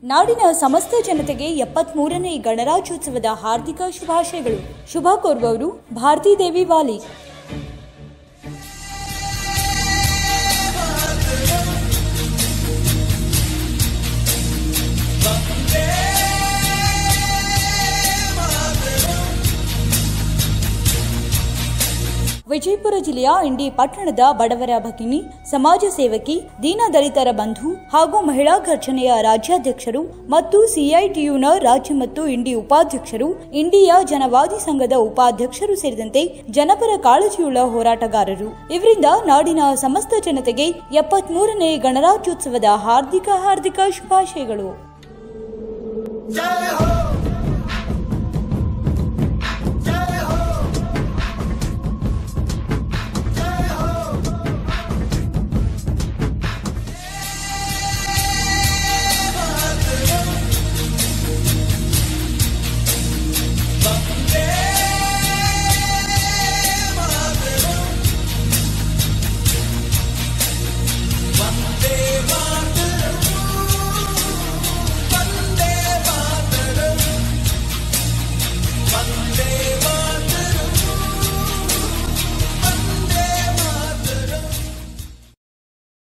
ನಾಡಿನ ಸಮಸ್ತ ಜನತೆಗೆ ಎಪ್ಪತ್ಮೂರನೇ ಗಣರಾಜ್ಯೋತ್ಸವದ ಹಾರ್ದಿಕ ಶುಭಾಶಯಗಳು ಶುಭ ಕೋರುವವರು ಭಾರತೀ ದೇವಿ ವಾಲಿ ವಿಜಯಪುರ ಜಿಲ್ಲೆಯ ಇಂಡಿ ಪಟ್ಟಣದ ಬಡವರ ಭಗಿನಿ ಸಮಾಜ ಸೇವಕಿ ದೀನದಲಿತರ ಬಂಧು ಹಾಗೂ ಮಹಿಳಾ ಘರ್ಷಣೆಯ ರಾಜ್ಯಾಧ್ಯಕ್ಷರು ಮತ್ತು ಸಿಐಟಿಯುನ ರಾಜ್ಯ ಮತ್ತು ಇಂಡಿ ಉಪಾಧ್ಯಕ್ಷರು ಇಂಡಿಯಾ ಜನವಾದಿ ಸಂಘದ ಉಪಾಧ್ಯಕ್ಷರು ಸೇರಿದಂತೆ ಜನಪರ ಕಾಳಜಿಯುಳ್ಳ ಹೋರಾಟಗಾರರು ಇವರಿಂದ ನಾಡಿನ ಸಮಸ್ತ ಜನತೆಗೆ ಎಪ್ಪತ್ಮೂರನೇ ಗಣರಾಜ್ಯೋತ್ಸವದ ಹಾರ್ದಿಕ ಹಾರ್ದಿಕ ಶುಭಾಶಯಗಳು जय हो